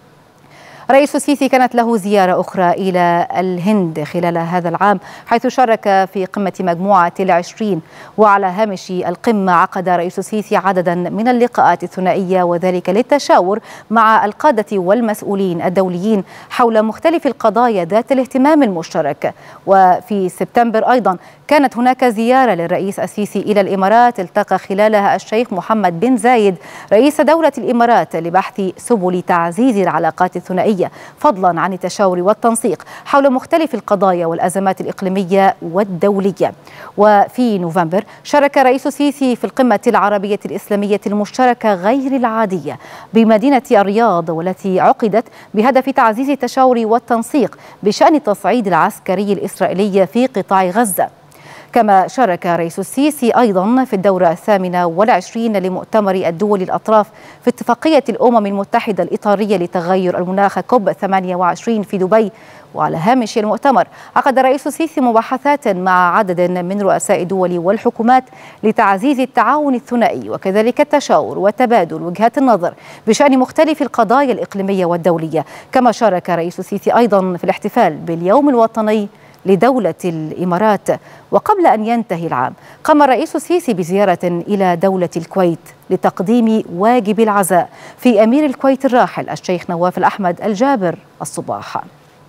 [SPEAKER 3] رئيس السيسي كانت له زيارة أخرى إلى الهند خلال هذا العام حيث شارك في قمة مجموعة العشرين وعلى هامش القمة عقد رئيس السيسي عددا من اللقاءات الثنائية وذلك للتشاور مع القادة والمسؤولين الدوليين حول مختلف القضايا ذات الاهتمام المشترك وفي سبتمبر أيضا كانت هناك زيارة للرئيس السيسي إلى الإمارات التقى خلالها الشيخ محمد بن زايد رئيس دولة الإمارات لبحث سبل تعزيز العلاقات الثنائية فضلا عن التشاور والتنسيق حول مختلف القضايا والأزمات الإقليمية والدولية وفي نوفمبر شارك رئيس السيسي في القمة العربية الإسلامية المشتركة غير العادية بمدينة الرياض والتي عقدت بهدف تعزيز التشاور والتنسيق بشأن التصعيد العسكري الإسرائيلي في قطاع غزة كما شارك رئيس السيسي أيضا في الدورة الثامنة والعشرين لمؤتمر الدول الأطراف في اتفاقية الأمم المتحدة الإطارية لتغير المناخ كوب 28 في دبي وعلى هامش المؤتمر عقد رئيس السيسي مباحثات مع عدد من رؤساء الدول والحكومات لتعزيز التعاون الثنائي وكذلك التشاور وتبادل وجهات النظر بشأن مختلف القضايا الإقليمية والدولية كما شارك رئيس السيسي أيضا في الاحتفال باليوم الوطني لدولة الإمارات وقبل أن ينتهي العام قام الرئيس السيسي بزيارة إلى دولة الكويت لتقديم واجب العزاء في أمير الكويت الراحل الشيخ نواف الأحمد الجابر الصباح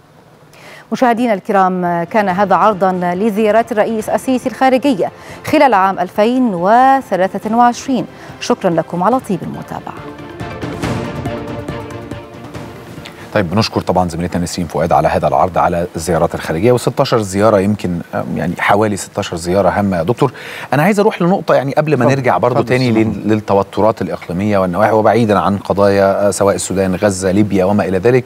[SPEAKER 3] مشاهدينا الكرام كان هذا عرضا لزيارات الرئيس السيسي الخارجية خلال عام 2023 شكرا لكم على طيب المتابعة
[SPEAKER 1] طيب بنشكر طبعا زميلتنا نسرين فؤاد على هذا العرض على الزيارات الخارجيه و16 زياره يمكن يعني حوالي 16 زياره هامه يا دكتور انا عايز اروح لنقطه يعني قبل ما
[SPEAKER 2] اتفضل.
[SPEAKER 1] نرجع برضو
[SPEAKER 2] اتفضل
[SPEAKER 1] تاني
[SPEAKER 2] سلام.
[SPEAKER 1] لل- للتوترات الاقليميه والنواحي وبعيدا عن قضايا سواء السودان غزه ليبيا وما الى ذلك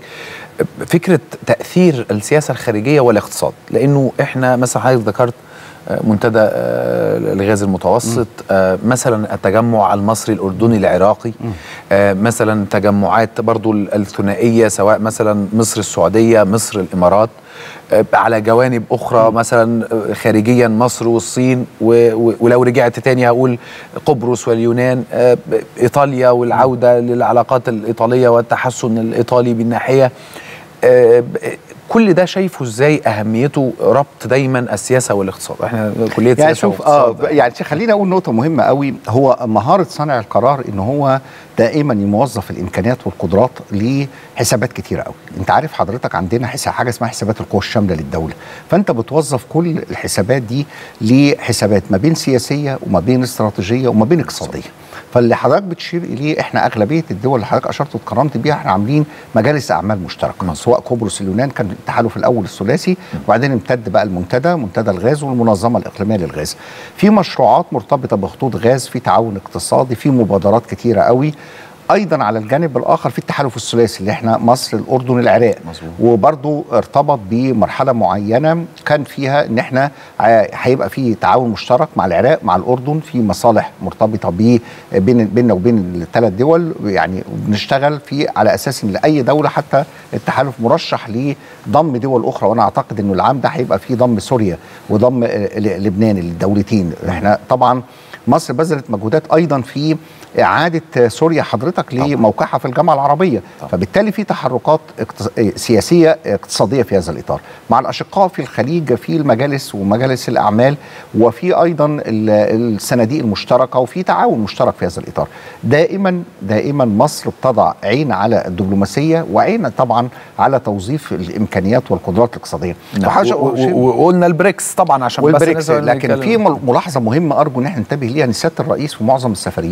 [SPEAKER 1] فكره تاثير السياسه الخارجيه والاقتصاد لانه احنا مثلا حضرتك ذكرت آه، منتدى آه، الغاز المتوسط آه، مثلا التجمع المصري الاردني العراقي آه، مثلا تجمعات برضو ال- الثنائيه سواء مثلا مصر السعوديه مصر الامارات آه، على جوانب اخرى مثلا آه، خارجيا مصر والصين و- و- ولو رجعت تاني هقول قبرص واليونان آه، ب- ايطاليا والعوده للعلاقات الايطاليه والتحسن الايطالي بالناحيه آه، ب- كل ده شايفه ازاي اهميته ربط دايما السياسه والاقتصاد احنا كليه
[SPEAKER 2] يعني
[SPEAKER 1] سياسه
[SPEAKER 2] شوف اه
[SPEAKER 1] واقتصاد
[SPEAKER 2] يعني خليني اقول نقطه مهمه قوي هو مهاره صانع القرار ان هو دائما يوظف الامكانيات والقدرات لحسابات كتيره قوي انت عارف حضرتك عندنا حساب حاجه اسمها حسابات القوى الشامله للدوله فانت بتوظف كل الحسابات دي لحسابات ما بين سياسيه وما بين استراتيجيه وما بين اقتصاديه فاللي حضرتك بتشير اليه احنا اغلبيه الدول اللي حضرتك اشرت واتكرمت بيها احنا عاملين مجالس اعمال مشتركه سواء قبرص اليونان كان التحالف الاول الثلاثي وبعدين امتد بقى المنتدى منتدى الغاز والمنظمه الاقليميه للغاز في مشروعات مرتبطه بخطوط غاز في تعاون اقتصادي في مبادرات كتيره قوي ايضا على الجانب الاخر في التحالف الثلاثي اللي احنا مصر الاردن العراق
[SPEAKER 1] مظبوط.
[SPEAKER 2] وبرضو ارتبط بمرحله معينه كان فيها ان احنا ع- هيبقى في تعاون مشترك مع العراق مع الاردن في مصالح مرتبطه ب بين بيننا وبين الثلاث دول يعني بنشتغل في على اساس ان اي دوله حتى التحالف مرشح لضم دول اخرى وانا اعتقد انه العام ده هيبقى فيه ضم سوريا وضم آه، ل- لبنان الدولتين احنا طبعا مصر بذلت مجهودات ايضا في اعاده سوريا حضرتك لموقعها في الجامعه العربيه
[SPEAKER 1] طبعاً.
[SPEAKER 2] فبالتالي في تحركات اقتص- سياسيه اقتصاديه في هذا الاطار مع الاشقاء في الخليج في المجالس ومجالس الاعمال وفي ايضا ال- الصناديق المشتركه وفي تعاون مشترك في هذا الاطار دائما دائما مصر بتضع عين على الدبلوماسيه وعين طبعا على توظيف الامكانيات والقدرات الاقتصاديه وحاجة-
[SPEAKER 1] و- و- وقلنا البريكس طبعا عشان بس
[SPEAKER 2] والبريكس
[SPEAKER 1] الناس
[SPEAKER 2] لكن
[SPEAKER 1] نتكلم-
[SPEAKER 2] في مل- ملاحظه مهمه ارجو ان احنا ننتبه ليها ان سياده الرئيس في معظم السفريات واللقاءات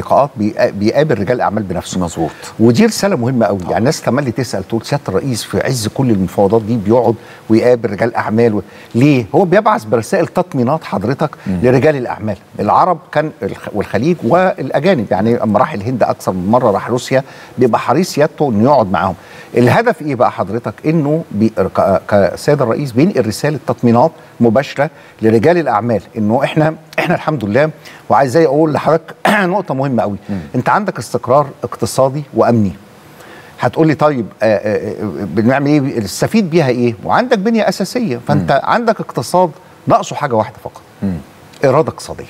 [SPEAKER 2] اللقاءات بيقا- بيقابل رجال الاعمال بنفسه
[SPEAKER 1] مظبوط
[SPEAKER 2] ودي رساله مهمه قوي يعني الناس تملي تسال تقول سياده الرئيس في عز كل المفاوضات دي بيقعد ويقابل رجال اعمال و... ليه هو بيبعث برسائل تطمينات حضرتك لرجال الاعمال العرب كان الخ... والخليج والاجانب يعني اما راح الهند اكثر من مره راح روسيا بيبقى حريص سيادته انه يقعد معاهم الهدف ايه بقى حضرتك انه بي... ك... كسيد الرئيس بينقل رساله تطمينات مباشره لرجال الاعمال انه احنا احنا الحمد لله وعايز زي اقول لحضرتك نقطه مهمه قوي انت عندك استقرار اقتصادي وامني هتقول لي طيب آه، آه، آه، بنعمل ايه نستفيد بيها ايه وعندك بنيه اساسيه فانت عندك اقتصاد ناقصه حاجه واحده فقط اراده اقتصاديه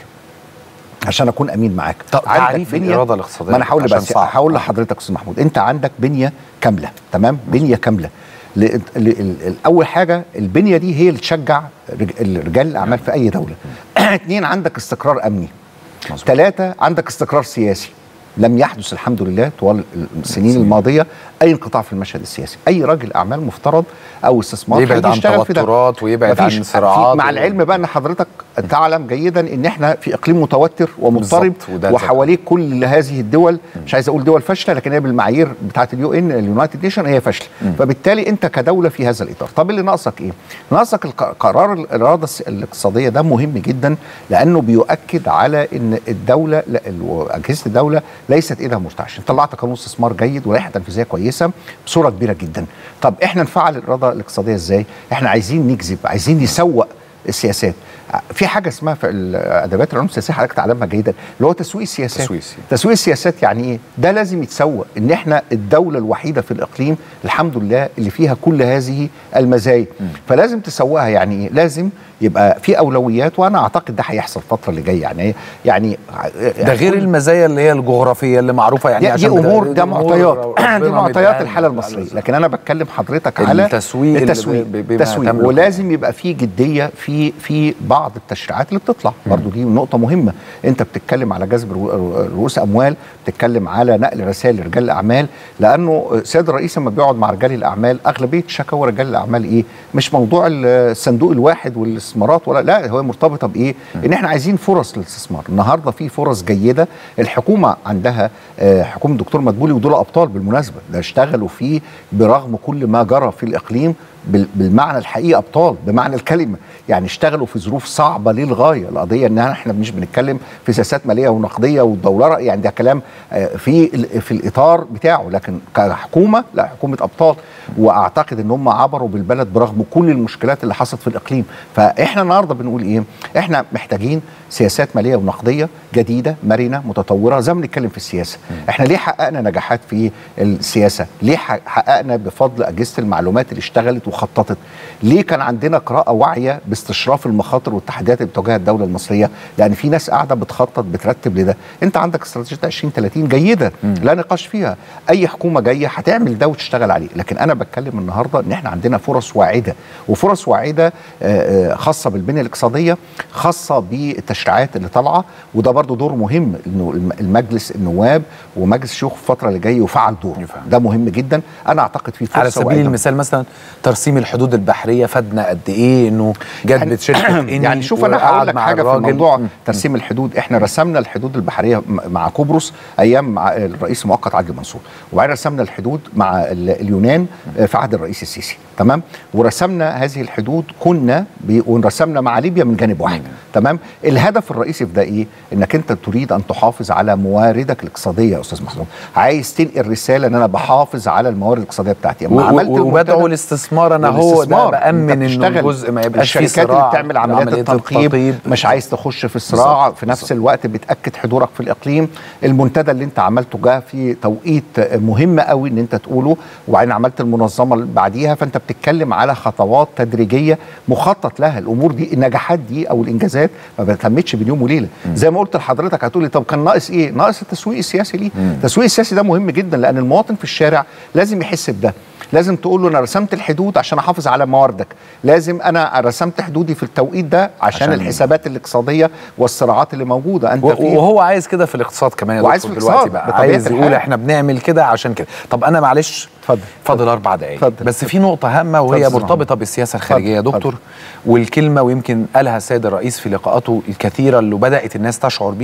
[SPEAKER 2] عشان اكون امين معاك
[SPEAKER 1] طب
[SPEAKER 2] عندك
[SPEAKER 1] تعريف الإرادة الاقتصادية
[SPEAKER 2] ما انا هقول
[SPEAKER 1] عشان
[SPEAKER 2] بس
[SPEAKER 1] صعب.
[SPEAKER 2] هقول لحضرتك استاذ محمود انت عندك بنيه كامله تمام بنيه كامله ل- ل- ال- ال- اول حاجه البنيه دي هي اللي تشجع رج- رجال الاعمال في اي دوله اثنين عندك استقرار امني
[SPEAKER 1] مظبوط.
[SPEAKER 2] ثلاثه عندك استقرار سياسي لم يحدث الحمد لله طوال السنين الماضيه اي انقطاع في المشهد السياسي اي راجل اعمال مفترض او استثمار
[SPEAKER 1] يبعد
[SPEAKER 2] هيجي
[SPEAKER 1] عن
[SPEAKER 2] يشتغل في ده.
[SPEAKER 1] توترات ويبعد
[SPEAKER 2] مفيش-
[SPEAKER 1] عن صراعات
[SPEAKER 2] في- مع
[SPEAKER 1] و-
[SPEAKER 2] العلم بقى ان حضرتك تعلم جيدا ان احنا في اقليم متوتر ومضطرب
[SPEAKER 1] بالظبط، وده
[SPEAKER 2] وحواليك كل هذه الدول مش عايز اقول دول فاشله لكن هي بالمعايير بتاعه اليو ان اليونايتد نيشن هي فاشله فبالتالي انت كدوله في هذا الاطار طب اللي ناقصك ايه ناقصك الق- قرار الاراده الس- الاقتصاديه ده مهم جدا لانه بيؤكد على ان الدوله لا ال- اجهزه الدوله ليست ايدها مرتعشه انت طلعت قانون استثمار جيد ولائحه تنفيذيه كويسه بصوره كبيره جدا طب احنا نفعل الاراده الاقتصاديه ازاي احنا عايزين نجذب عايزين نسوق السياسات في حاجه اسمها في الادبيات العلوم السياسيه حضرتك تعلمها جيدا اللي هو تسويق السياسات
[SPEAKER 1] تسويق السياسات.
[SPEAKER 2] تسويق السياسات يعني ايه ده لازم يتسوق ان احنا الدوله الوحيده في الاقليم الحمد لله اللي فيها كل هذه المزايا فلازم تسوقها يعني ايه لازم يبقى في اولويات وانا اعتقد ده هيحصل الفتره اللي جايه يعني يعني
[SPEAKER 1] ده غير المزايا اللي هي الجغرافيه اللي معروفه يعني
[SPEAKER 2] دي, دي
[SPEAKER 1] عشان بت-
[SPEAKER 2] امور ده
[SPEAKER 1] أمور
[SPEAKER 2] معطيات
[SPEAKER 1] ربنا
[SPEAKER 2] دي معطيات
[SPEAKER 1] مديها
[SPEAKER 2] الحاله
[SPEAKER 1] لنا.
[SPEAKER 2] المصريه لكن انا بتكلم حضرتك على
[SPEAKER 1] التسويق اللي
[SPEAKER 2] التسويق
[SPEAKER 1] ب- بما
[SPEAKER 2] تسويق
[SPEAKER 1] تملك.
[SPEAKER 2] ولازم يبقى في جديه في في بعض التشريعات اللي بتطلع برضو دي نقطه مهمه انت بتتكلم على جذب رو- رؤوس اموال بتتكلم على نقل رسائل لرجال الاعمال لانه سيد الرئيس لما بيقعد مع رجال الاعمال اغلبيه شكاوى رجال الاعمال ايه مش موضوع الصندوق الواحد والاستثمارات ولا لا هو مرتبطه بايه ان احنا عايزين فرص للاستثمار النهارده في فرص جيده الحكومه عندها آه، حكومه الدكتور مدبولي ودول ابطال بالمناسبه ده اشتغلوا فيه برغم كل ما جرى في الاقليم بال- بالمعنى الحقيقي ابطال بمعنى الكلمه يعني اشتغلوا في ظروف صعبه للغايه القضيه ان احنا مش بنتكلم في سياسات ماليه ونقديه والدولره يعني ده كلام آه، في ال- في الاطار بتاعه لكن كحكومه لا حكومه ابطال واعتقد ان هم عبروا بالبلد برغم كل المشكلات اللي حصلت في الاقليم فاحنا النهارده بنقول ايه احنا محتاجين سياسات ماليه ونقديه جديده مرنه متطوره زي ما بنتكلم في السياسه احنا ليه حققنا نجاحات في السياسه ليه ح- حققنا بفضل اجهزه المعلومات اللي اشتغلت وخططت ليه كان عندنا قراءه واعيه باستشراف المخاطر والتحديات اللي بتواجهها الدوله المصريه لان في ناس قاعده بتخطط بترتب لده انت عندك استراتيجيه 2030 جيده لا نقاش فيها اي حكومه جايه هتعمل ده وتشتغل عليه لكن انا بتكلم النهارده ان احنا عندنا فرص واعده وفرص واعده آه، آه، خاصه بالبنيه الاقتصاديه خاصه بالتشريعات اللي طالعه وده برضو دور مهم انه الم- المجلس النواب ومجلس الشيوخ في الفتره اللي جايه يفعل دوره
[SPEAKER 1] يفعل.
[SPEAKER 2] ده مهم جدا انا اعتقد في فرصه
[SPEAKER 1] على سبيل
[SPEAKER 2] واعدة.
[SPEAKER 1] المثال مثلا ترسيم الحدود البحريه فادنا قد ايه انه جذبت شركه إني
[SPEAKER 2] يعني شوف انا
[SPEAKER 1] وقعد
[SPEAKER 2] هقول لك
[SPEAKER 1] مع
[SPEAKER 2] حاجه في
[SPEAKER 1] الراجل.
[SPEAKER 2] الموضوع
[SPEAKER 1] مم.
[SPEAKER 2] ترسيم الحدود احنا رسمنا الحدود البحريه م- مع قبرص ايام مع الرئيس المؤقت عدلي منصور وبعدين رسمنا الحدود مع ال- اليونان آه، في عهد الرئيس السيسي تمام ورسمنا هذه الحدود كنا بي- ورسمنا مع ليبيا من جانب واحد تمام الهدف الرئيسي في ده ايه انك انت تريد ان تحافظ على مواردك الاقتصاديه يا استاذ محمود عايز تنقل رساله ان انا بحافظ على الموارد الاقتصاديه بتاعتي
[SPEAKER 1] و-
[SPEAKER 2] أما عملت
[SPEAKER 1] و- وبدعو
[SPEAKER 2] المنتدى-
[SPEAKER 1] الاستثمار انا هو ده
[SPEAKER 2] والاستثمار.
[SPEAKER 1] بامن
[SPEAKER 2] أنت
[SPEAKER 1] انه
[SPEAKER 2] بتشتغل.
[SPEAKER 1] الجزء ما يبقاش فيه
[SPEAKER 2] الشركات اللي
[SPEAKER 1] صراع
[SPEAKER 2] بتعمل عمليات
[SPEAKER 1] عملية
[SPEAKER 2] التنقيب مش عايز تخش في الصراع
[SPEAKER 1] بالظبط.
[SPEAKER 2] في نفس الوقت بتاكد حضورك في الاقليم المنتدى اللي انت عملته جه في توقيت مهم قوي ان انت تقوله وبعدين عملت المنظمه اللي بعديها فانت بتتكلم على خطوات تدريجيه مخطط لها الامور دي النجاحات دي او الانجازات ما بتتمتش بين يوم وليله زي ما قلت لحضرتك هتقولي طب كان ناقص ايه ناقص التسويق السياسي ليه التسويق السياسي ده مهم جدا لان المواطن في الشارع لازم يحس بده لازم تقول له انا رسمت الحدود عشان احافظ على مواردك لازم انا رسمت حدودي في التوقيت ده عشان,
[SPEAKER 1] عشان-
[SPEAKER 2] عشان الحسابات الاقتصاديه والصراعات اللي موجوده انت
[SPEAKER 1] و-
[SPEAKER 2] في
[SPEAKER 1] وهو عايز كده في الاقتصاد كمان يا
[SPEAKER 2] وعايز
[SPEAKER 1] دكتور
[SPEAKER 2] في
[SPEAKER 1] دلوقتي
[SPEAKER 2] الاقتصاد،
[SPEAKER 1] بقى
[SPEAKER 2] بطبيعة
[SPEAKER 1] عايز يقول
[SPEAKER 2] الحال.
[SPEAKER 1] احنا بنعمل كده عشان كده طب انا معلش
[SPEAKER 2] اتفضل.
[SPEAKER 1] فاضل اربع دقائق
[SPEAKER 2] اتفضل.
[SPEAKER 1] بس في نقطه هامه وهي
[SPEAKER 2] اتفضل.
[SPEAKER 1] مرتبطه بالسياسه الخارجيه يا
[SPEAKER 2] اتفضل.
[SPEAKER 1] دكتور والكلمه ويمكن قالها السيد الرئيس في لقاءاته الكثيره اللي بدات الناس تشعر بيها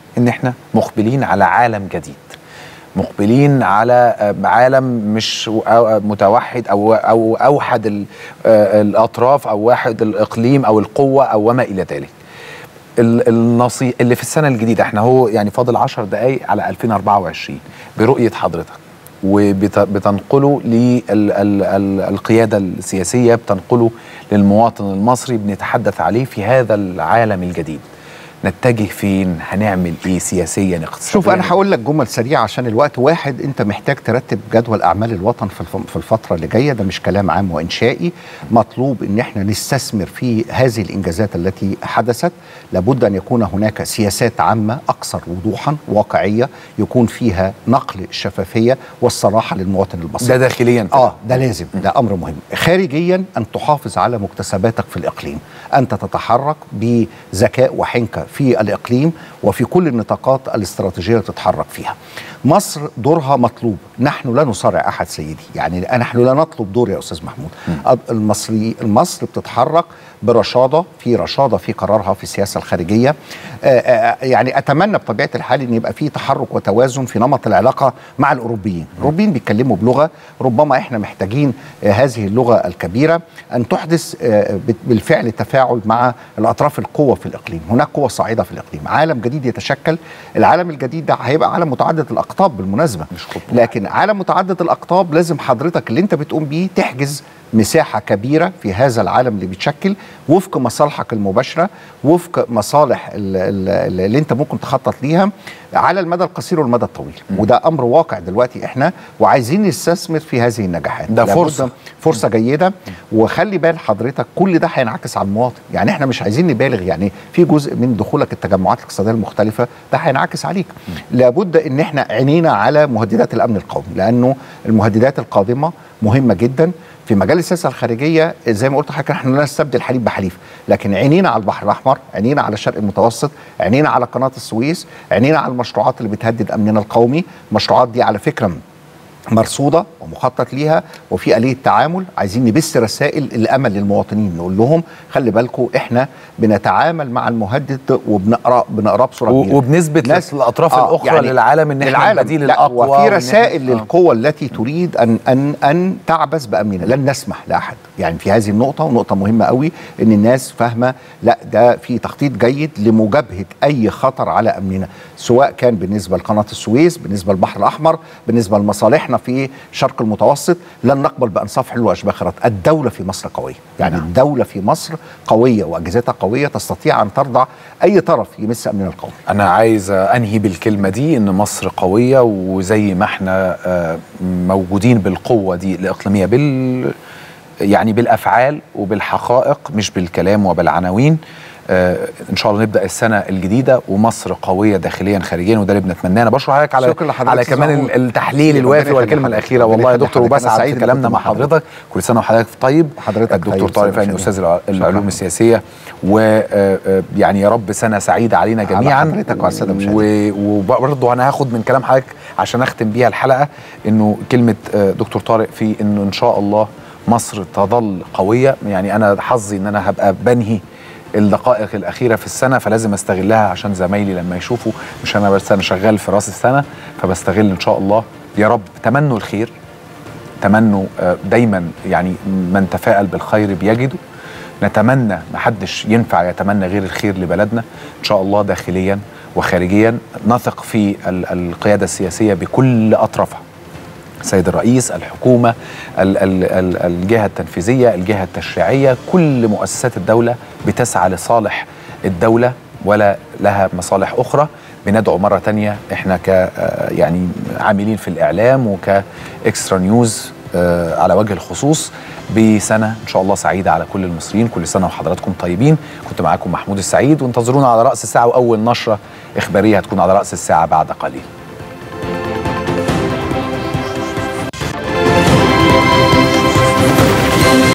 [SPEAKER 1] ان احنا مقبلين على عالم جديد مقبلين على آه، عالم مش و- أو- متوحد او او اوحد ال- آه، الاطراف او واحد الاقليم او القوه او وما الى ذلك ال- النصي اللي في السنه الجديده احنا هو يعني فاضل 10 دقائق على 2024 برؤيه حضرتك وبتنقله للقياده السياسيه بتنقله للمواطن المصري بنتحدث عليه في هذا العالم الجديد نتجه فين هنعمل ايه سياسيا اقتصاديا
[SPEAKER 2] شوف انا هقول لك جمل سريعه عشان الوقت واحد انت محتاج ترتب جدول اعمال الوطن في الف- في الفتره اللي جايه ده مش كلام عام وانشائي مطلوب ان احنا نستثمر في هذه الانجازات التي حدثت لابد ان يكون هناك سياسات عامه اكثر وضوحا واقعيه يكون فيها نقل الشفافيه والصراحه للمواطن البسيط
[SPEAKER 1] ده داخليا
[SPEAKER 2] اه ده لازم ده امر مهم خارجيا ان تحافظ على مكتسباتك في الاقليم انت تتحرك بذكاء وحنكه في الاقليم وفي كل النطاقات الاستراتيجيه اللي تتحرك فيها مصر دورها مطلوب نحن لا نصارع احد سيدي يعني نحن لا نطلب دور يا استاذ محمود أد- المصري مصر بتتحرك برشاده في رشاده في قرارها في السياسه الخارجيه آه، آه، يعني اتمنى بطبيعه الحال ان يبقى في تحرك وتوازن في نمط العلاقه مع الاوروبيين الاوروبيين بيتكلموا بلغه ربما احنا محتاجين آه، هذه اللغه الكبيره ان تحدث آه، بت- بالفعل تفاعل مع الاطراف القوه في الاقليم هناك قوه صاعده في الاقليم عالم جديد يتشكل العالم الجديد ده هيبقى عالم متعدد الاقطاب بالمناسبه
[SPEAKER 1] مش قطب
[SPEAKER 2] لكن عالم متعدد الاقطاب لازم حضرتك اللي انت بتقوم بيه تحجز مساحة كبيرة في هذا العالم اللي بيتشكل وفق مصالحك المباشرة وفق مصالح ال- ال- اللي انت ممكن تخطط ليها على المدى القصير والمدى الطويل وده امر واقع دلوقتي احنا وعايزين نستثمر في هذه النجاحات
[SPEAKER 1] ده
[SPEAKER 2] لابد
[SPEAKER 1] فرصة.
[SPEAKER 2] فرصة جيدة وخلي بال حضرتك كل ده هينعكس على المواطن يعني احنا مش عايزين نبالغ يعني في جزء من دخولك التجمعات الاقتصادية المختلفة ده هينعكس عليك لابد ان احنا عينينا على مهددات الامن القومي لانه المهددات القادمة مهمة جدا في مجال السياسه الخارجيه زي ما قلت لحضرتك احنا لا نستبدل حليب بحليف لكن عينينا على البحر الاحمر عينينا على الشرق المتوسط عينينا على قناه السويس عينينا على المشروعات اللي بتهدد امننا القومي المشروعات دي على فكره مرصوده ومخطط ليها وفي آلية تعامل عايزين نبث رسائل الامل للمواطنين نقول لهم خلي بالكم احنا بنتعامل مع المهدد وبنقرا بنقراه بصوره
[SPEAKER 1] و-
[SPEAKER 2] كبيره
[SPEAKER 1] وبنثبت
[SPEAKER 2] ناس-
[SPEAKER 1] للأطراف
[SPEAKER 2] آه،
[SPEAKER 1] الأخرى للعالم إن إحنا
[SPEAKER 2] للعالم.
[SPEAKER 1] البديل
[SPEAKER 2] لا،
[SPEAKER 1] الأقوى
[SPEAKER 2] وفي
[SPEAKER 1] وإن إحنا-
[SPEAKER 2] رسائل
[SPEAKER 1] آه.
[SPEAKER 2] للقوى التي تريد ان ان ان تعبث بامننا لن نسمح لاحد يعني في هذه النقطه ونقطه مهمه قوي ان الناس فاهمه لا ده في تخطيط جيد لمجابهه اي خطر على امننا سواء كان بالنسبه لقناه السويس بالنسبه للبحر الاحمر بالنسبه لمصالحنا في الشرق المتوسط لن نقبل بانصاف حلو واشباه خيرات الدوله في مصر قويه يعني
[SPEAKER 1] نعم.
[SPEAKER 2] الدوله في مصر قويه واجهزتها قويه تستطيع ان ترضع اي طرف يمس امننا القومي
[SPEAKER 1] انا عايز انهي بالكلمه دي ان مصر قويه وزي ما احنا آه، موجودين بالقوه دي الاقليميه بال يعني بالافعال وبالحقائق مش بالكلام وبالعناوين آه، ان شاء الله نبدا السنه الجديده ومصر قويه داخليا خارجيا وده اللي بنتمناه انا بشكر حضرتك على
[SPEAKER 2] شكرا لحضرتك
[SPEAKER 1] على
[SPEAKER 2] أستاذ
[SPEAKER 1] كمان
[SPEAKER 2] محمود.
[SPEAKER 1] ال- التحليل
[SPEAKER 2] ربنا
[SPEAKER 1] الوافي
[SPEAKER 2] يخلي
[SPEAKER 1] والكلمه
[SPEAKER 2] حضرتك.
[SPEAKER 1] الاخيره
[SPEAKER 2] ربنا
[SPEAKER 1] والله يا
[SPEAKER 2] يخلي
[SPEAKER 1] دكتور
[SPEAKER 2] حضرتك. أنا
[SPEAKER 1] وبسعد
[SPEAKER 2] سعيد
[SPEAKER 1] في
[SPEAKER 2] إني
[SPEAKER 1] كلامنا
[SPEAKER 2] كنت
[SPEAKER 1] مع
[SPEAKER 2] مع حضرتك.
[SPEAKER 1] حضرتك كل سنه وحضرتك طيب
[SPEAKER 2] حضرتك
[SPEAKER 1] الدكتور
[SPEAKER 2] طيب،
[SPEAKER 1] طارق
[SPEAKER 2] سنة
[SPEAKER 1] فهمي
[SPEAKER 2] وحضرتك
[SPEAKER 1] استاذ الع-
[SPEAKER 2] شكراً.
[SPEAKER 1] العلوم السياسيه ويعني يا رب سنه سعيده علينا
[SPEAKER 2] على
[SPEAKER 1] جميعا
[SPEAKER 2] حضرتك وعلى السادة المشاهدين.
[SPEAKER 1] و- وبرضه انا هاخد من كلام حضرتك عشان اختم بيها الحلقه انه كلمه آه، دكتور طارق في انه ان شاء الله مصر تظل قويه يعني انا حظي ان انا هبقى بنهي الدقائق الاخيره في السنه فلازم استغلها عشان زمايلي لما يشوفوا مش انا بس انا شغال في راس السنه فبستغل ان شاء الله يا رب تمنوا الخير تمنوا آه، دايما يعني من تفاءل بالخير بيجده نتمنى محدش ينفع يتمنى غير الخير لبلدنا ان شاء الله داخليا وخارجيا نثق في ال- القياده السياسيه بكل اطرافها السيد الرئيس الحكومة ال- ال- ال- الجهة التنفيذية الجهة التشريعية كل مؤسسات الدولة بتسعى لصالح الدولة ولا لها مصالح أخرى بندعو مرة تانية احنا ك آه، يعني عاملين في الإعلام وكإكسترا نيوز آه، على وجه الخصوص بسنة إن شاء الله سعيدة على كل المصريين كل سنة وحضراتكم طيبين كنت معاكم محمود السعيد وانتظرونا على رأس الساعة وأول نشرة إخبارية هتكون على رأس الساعة بعد قليل